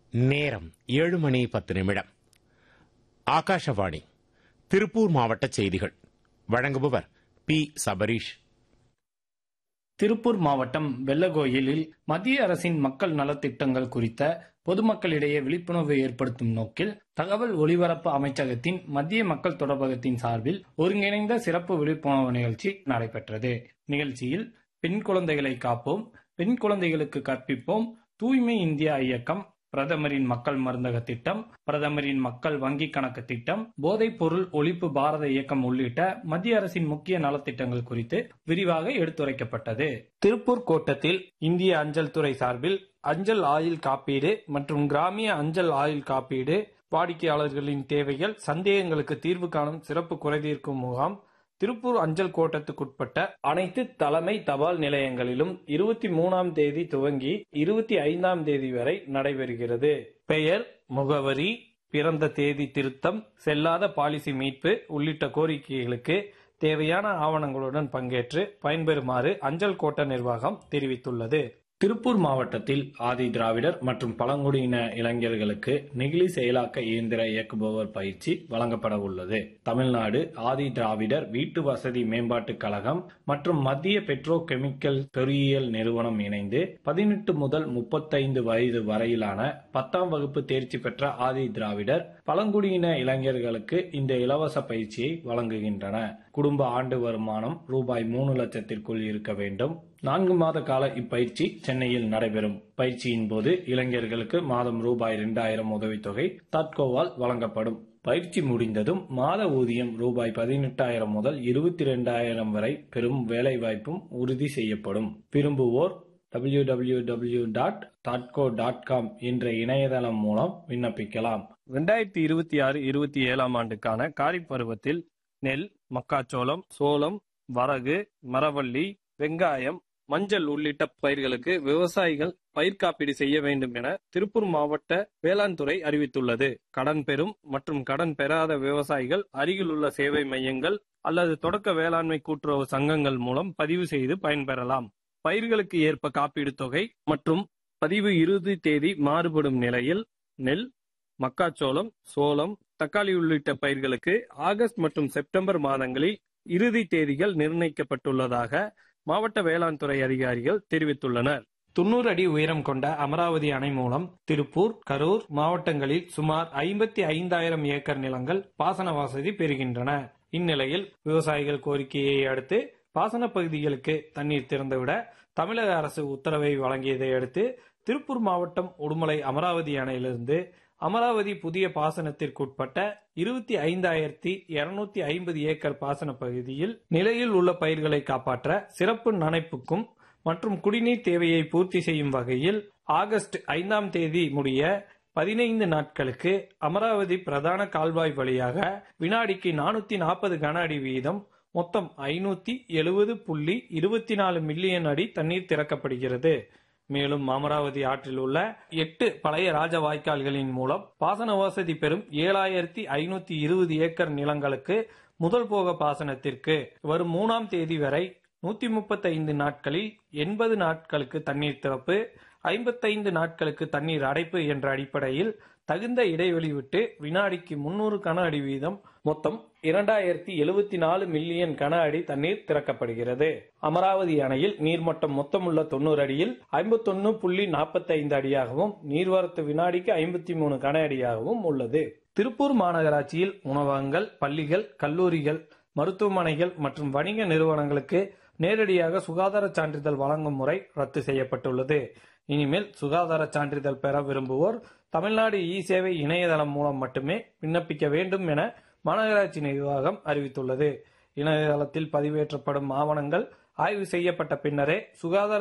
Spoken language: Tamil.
நேரம் ஏழு மணி பத்து நிமிடம் ஆகாஷவாணி திருப்பூர் மாவட்ட செய்திகள் வழங்குபவர் பி சபரீஷ் திருப்பூர் மாவட்டம் வெள்ளகோயிலில் மத்திய அரசின் மக்கள் நலத்திட்டங்கள் குறித்த பொதுமக்களிடையே விழிப்புணர்வு ஏற்படுத்தும் நோக்கில் தகவல் ஒலிபரப்பு அமைச்சகத்தின் மத்திய மக்கள் தொடர்பகத்தின் சார்பில் ஒருங்கிணைந்த சிறப்பு விழிப்புணர்வு நிகழ்ச்சி நடைபெற்றது நிகழ்ச்சியில் பெண் குழந்தைகளை காப்போம் பெண் குழந்தைகளுக்கு கற்பிப்போம் தூய்மை இந்தியா இயக்கம் பிரதமரின் மக்கள் மருந்தக திட்டம் பிரதமரின் மக்கள் வங்கி கணக்கு திட்டம் போதைப் பொருள் ஒழிப்பு பாரத இயக்கம் உள்ளிட்ட மத்திய அரசின் முக்கிய நலத்திட்டங்கள் குறித்து விரிவாக எடுத்துரைக்கப்பட்டது திருப்பூர் கோட்டத்தில் இந்திய அஞ்சல் துறை சார்பில் அஞ்சல் ஆயுள் காப்பீடு மற்றும் கிராமிய அஞ்சல் ஆயுள் காப்பீடு வாடிக்கையாளர்களின் தேவைகள் சந்தேகங்களுக்கு தீர்வு காணும் சிறப்பு குறைதீர்க்கும் முகாம் திருப்பூர் அஞ்சல் கோட்டத்துக்குட்பட்ட அனைத்து தலைமை தபால் நிலையங்களிலும் இருபத்தி மூணாம் தேதி துவங்கி இருபத்தி ஐந்தாம் தேதி வரை நடைபெறுகிறது பெயர் முகவரி பிறந்த தேதி திருத்தம் செல்லாத பாலிசி மீட்பு உள்ளிட்ட கோரிக்கைகளுக்கு தேவையான ஆவணங்களுடன் பங்கேற்று பயன்பெறுமாறு அஞ்சல் கோட்ட நிர்வாகம் தெரிவித்துள்ளது திருப்பூர் மாவட்டத்தில் ஆதி திராவிடர் மற்றும் பழங்குடியின இளைஞர்களுக்கு நெகிழி செயலாக்க இயந்திர இயக்குபவர் பயிற்சி வழங்கப்பட உள்ளது தமிழ்நாடு ஆதி திராவிடர் வீட்டு வசதி மேம்பாட்டுக் கழகம் மற்றும் மத்திய பெட்ரோ கெமிக்கல் பொறியியல் நிறுவனம் இணைந்து பதினெட்டு முதல் முப்பத்தைந்து வயது வரையிலான பத்தாம் வகுப்பு தேர்ச்சி பெற்ற ஆதி திராவிடர் பழங்குடியின இளைஞர்களுக்கு இந்த இலவச பயிற்சியை வழங்குகின்றன குடும்ப ஆண்டு வருமானம் ரூபாய் மூணு லட்சத்திற்குள் இருக்க வேண்டும் நான்கு மாத கால இப்பயிற்சி சென்னையில் நடைபெறும் பயிற்சியின் போது இளைஞர்களுக்கு மாதம் ரூபாய் இரண்டாயிரம் உதவித்தொகை தாட்கோவால் வழங்கப்படும் பயிற்சி முடிந்ததும் மாத ஊதியம் ரூபாய் பதினெட்டாயிரம் முதல் இருபத்தி இரண்டாயிரம் வரை பெறும் வேலைவாய்ப்பும் உறுதி செய்யப்படும் விரும்புவோர் W W W dot Thadco dot com என்ற இணையதளம் மூலம் விண்ணப்பிக்கலாம் ரெண்டாயிரத்தி இருபத்தி ஆறு இருபத்தி ஏழாம் ஆண்டுக்கான காரிப் பருவத்தில் நெல் மக்காச்சோளம் சோளம் வரகு மரவள்ளி வெங்காயம் மஞ்சள் உள்ளிட்ட பயிர்களுக்கு விவசாயிகள் பயிர் காப்பீடு செய்ய வேண்டும் என திருப்பூர் மாவட்ட வேளாண் துறை அறிவித்துள்ளது கடன் பெறும் மற்றும் கடன் பெறாத விவசாயிகள் அருகில் உள்ள சேவை மையங்கள் அல்லது தொடக்க வேளாண்மை கூட்டுறவு சங்கங்கள் மூலம் பதிவு செய்து பயன்பெறலாம் பயிர்களுக்கு ஏற்ப காப்பீடு தொகை மற்றும் பதிவு இறுதி தேதி மாறுபடும் நிலையில் நெல் மக்காச்சோளம் சோளம் தக்காளி உள்ளிட்ட பயிர்களுக்கு ஆகஸ்ட் மற்றும் செப்டம்பர் மாதங்களில் இறுதி தேதிகள் நிர்ணயிக்கப்பட்டுள்ளதாக மாவட்ட வேளாண் துறை அதிகாரிகள் தெரிவித்துள்ளனர் தொண்ணூறு அடி உயரம் கொண்ட அமராவதி அணை மூலம் திருப்பூர் கரூர் மாவட்டங்களில் சுமார் ஐம்பத்தி ஐந்தாயிரம் ஏக்கர் நிலங்கள் பாசன வசதி பெறுகின்றன இந்நிலையில் விவசாயிகள் கோரிக்கையை அடுத்து பாசன பகுதிகளுக்கு தண்ணீர் திறந்துவிட தமிழக அரசு உத்தரவை வழங்கியதை அடுத்து திருப்பூர் மாவட்டம் உடுமலை அமராவதி அணையிலிருந்து அமராவதி புதிய பாசனத்திற்குட்பட்ட இருபத்தி ஐந்தாயிரத்தி இருநூத்தி ஐம்பது ஏக்கர் பாசன பகுதியில் நிலையில் உள்ள பயிர்களை காப்பாற்ற சிறப்பு நனைப்புக்கும் மற்றும் குடிநீர் தேவையை பூர்த்தி செய்யும் வகையில் ஆகஸ்ட் ஐந்தாம் தேதி முடிய பதினைந்து நாட்களுக்கு அமராவதி பிரதான கால்வாய் வழியாக வினாடிக்கு நானூத்தி நாற்பது கன அடி வீதம் மொத்தம் ஐநூத்தி எழுபது புள்ளி இருபத்தி நாலு மில்லியன் அடி தண்ணீர் திறக்கப்படுகிறது மேலும் அமராவதி ஆற்றில் உள்ள எட்டு பழைய ராஜ வாய்க்கால்களின் மூலம் பாசன வசதி பெறும் ஏழாயிரத்தி ஐநூத்தி இருபது ஏக்கர் நிலங்களுக்கு முதல் போக பாசனத்திற்கு வரும் மூணாம் தேதி வரை நூத்தி முப்பத்தைந்து நாட்களில் எண்பது நாட்களுக்கு தண்ணீர் திறப்பு ஐம்பத்தைந்து நாட்களுக்கு தண்ணீர் அடைப்பு என்ற அடிப்படையில் தகுந்த இடைவெளி விட்டு வினாடிக்கு முன்னூறு கன அடி வீதம் மொத்தம் இரண்டாயிரத்தி எழுபத்தி நாலு மில்லியன் கன அடி தண்ணீர் திறக்கப்படுகிறது அமராவதி அணையில் நீர்மட்டம் மொத்தமுள்ள தொண்ணூறு அடியில் ஐம்பத்தொன்னு புள்ளி நாற்பத்தி ஐந்து அடியாகவும் நீர்வரத்து வினாடிக்கு ஐம்பத்தி மூணு கன அடியாகவும் உள்ளது திருப்பூர் மாநகராட்சியில் உணவகங்கள் பள்ளிகள் கல்லூரிகள் மருத்துவமனைகள் மற்றும் வணிக நிறுவனங்களுக்கு நேரடியாக சுகாதார சான்றிதழ் வழங்கும் முறை ரத்து செய்யப்பட்டுள்ளது இனிமேல் சுகாதார சான்றிதழ் பெற விரும்புவோர் தமிழ்நாடு இ சேவை இணையதளம் மூலம் மட்டுமே விண்ணப்பிக்க வேண்டும் என மாநகராட்சி நிர்வாகம் அறிவித்துள்ளது இணையதளத்தில் பதிவேற்றப்படும் ஆவணங்கள் ஆய்வு செய்யப்பட்ட பின்னரே சுகாதார